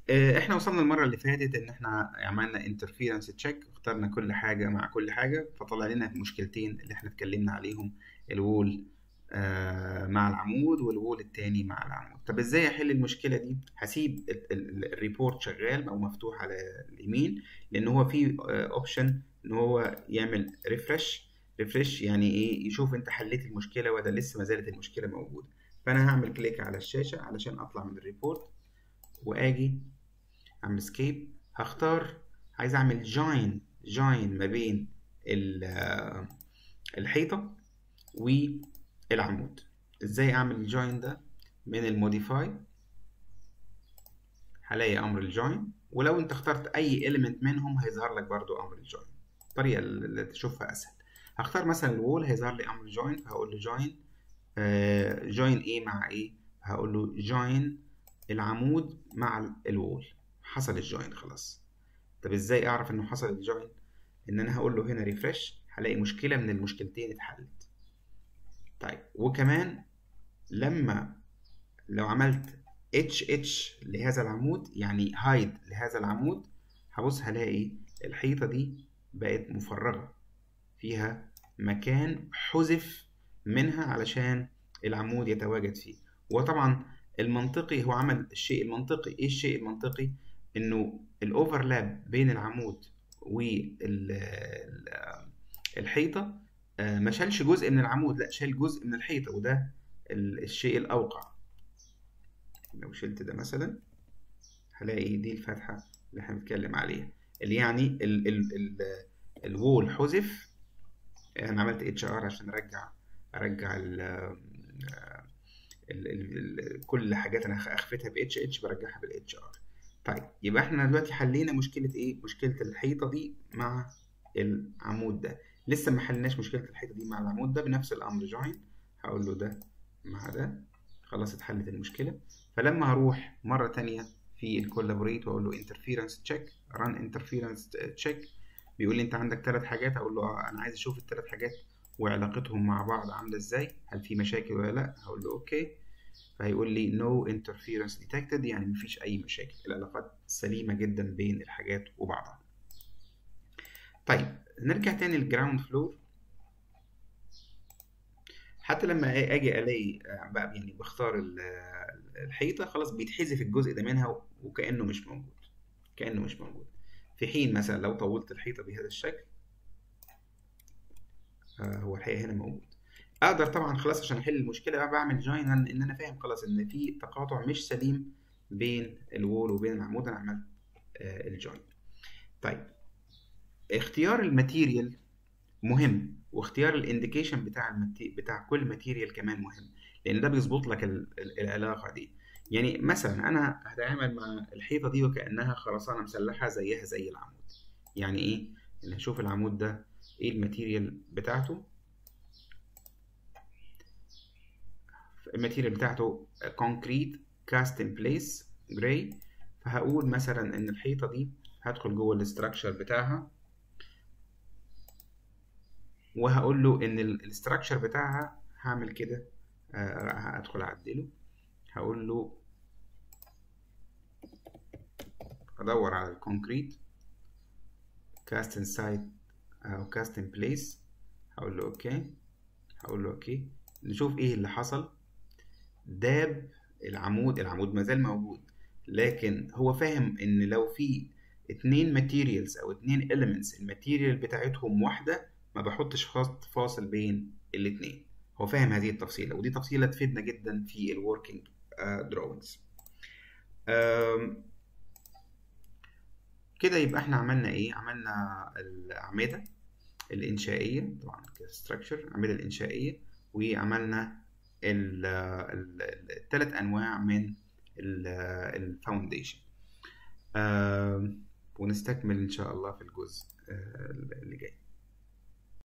آه، احنا وصلنا المرة اللي فاتت ان احنا عملنا انترفيرنس تشيك اخترنا كل حاجة مع كل حاجة فطلع لنا المشكلتين اللي احنا اتكلمنا عليهم الوول آه، مع العمود والوول التاني مع العمود طب ازاي احل المشكلة دي هسيب ال- ال- الريبورت شغال او مفتوح على اليمين لان هو فيه اوبشن ان هو يعمل ريفرش ريفرش يعني ايه يشوف انت حليت المشكلة ولا لسه ما زالت المشكلة موجودة فانا هعمل كليك على الشاشة علشان اطلع من الريبورت واجي اعمل سكيب هختار عايز اعمل جوين جوين ما بين ال- آه، الحيطة والعمود ازاي اعمل الجوين ده من الموديفاي هلاقي امر الجوين ولو انت اخترت اي element منهم هيظهر لك برضو امر الجوين الطريقة اللي تشوفها اسهل هختار مثلا الوول هيظهر لي امر الجوين فهقول له جوين جوين ايه مع ايه هقول له جوين العمود مع الوول حصل الجوين خلاص طب ازاي اعرف انه حصل الجوين ان انا هقول له هنا ريفرش هلاقي مشكلة من المشكلتين اتحلت طيب وكمان لما لو عملت اتش اتش لهذا العمود يعني هايد لهذا العمود هبص هلاقي الحيطة دي بقت مفرغة فيها مكان حذف منها علشان العمود يتواجد فيه وطبعا المنطقي هو عمل الشيء المنطقي ايه الشيء المنطقي انه الاوفرلاب بين العمود والحيطة ما شالش جزء من العمود لا شال جزء من الحيطة وده ال- الشيء الأوقع لو شلت ده مثلا هلاقي دي الفتحة اللي احنا بنتكلم عليها اللي يعني ال ال ال الوول حذف انا عملت اتش ار عشان ارجع ارجع ال ال ال ال كل حاجات انا اخفتها ب اتش اتش برجعها بالاتش ار طيب يبقى احنا دلوقتي حلينا مشكلة ايه مشكلة الحيطة دي مع العمود ده لسه ما حلناش مشكلة الحيطة دي مع العمود ده بنفس الامر جوين هقول له ده مع ده خلاص اتحلت المشكلة فلما هروح مرة تانية في الكولابوريت واقول له انترفيرنس تشيك ران انترفيرنس تشيك بيقول لي انت عندك ثلاث حاجات اقول له اه انا عايز اشوف الثلاث حاجات وعلاقتهم مع بعض عاملة ازاي هل في مشاكل ولا لا هقول له اوكي فهيقول لي no interference detected يعني مفيش اي مشاكل العلاقات سليمة جدا بين الحاجات وبعضها طيب نرجع تاني للجراوند فلور حتى لما اجي الاقي آه، بقى يعني بختار ال- الحيطه خلاص بيتحذف الجزء ده منها وكانه مش موجود كانه مش موجود في حين مثلا لو طولت الحيطه بهذا الشكل آه، هو الحقيقه هنا موجود اقدر طبعا خلاص عشان احل المشكله بقى بعمل جوين ان انا فاهم خلاص ان في تقاطع مش سليم بين الوول وبين العمود انا عملت آه، الجوين طيب اختيار الماتيريال مهم واختيار الانديكيشن بتاع المتي... بتاع كل ماتيريال كمان مهم لان ده بيظبط لك ال... ال- العلاقه دي يعني مثلا انا هتعامل مع الحيطه دي وكانها خرسانه مسلحه زيها زي العمود يعني ايه ان هشوف العمود ده ايه الماتيريال بتاعته الماتيريال بتاعته كونكريت كاست ان بليس جراي فهقول مثلا ان الحيطه دي هدخل جوه الاستراكشر بتاعها وهقول له ان الاستراكشر بتاعها هعمل كده آه، هدخل اعدله هقول له ادور على الكونكريت كاست انسايد او كاست ان بليس هقول له اوكي هقول له اوكي نشوف ايه اللي حصل داب العمود العمود مازال موجود لكن هو فاهم ان لو في اتنين ماتيريالز او اتنين elements الماتيريال بتاعتهم واحدة ما بحطش خط فاصل بين الاتنين هو فاهم هذه التفصيلة ودي تفصيلة تفيدنا جدا في الوركينج دراونجز كده يبقى احنا عملنا ايه عملنا الأعمدة الإنشائية طبعا كستراكشر الأعمدة الإنشائية وعملنا الثلاث أنواع من الفاونديشن ونستكمل إن شاء الله في الجزء آه، اللي جاي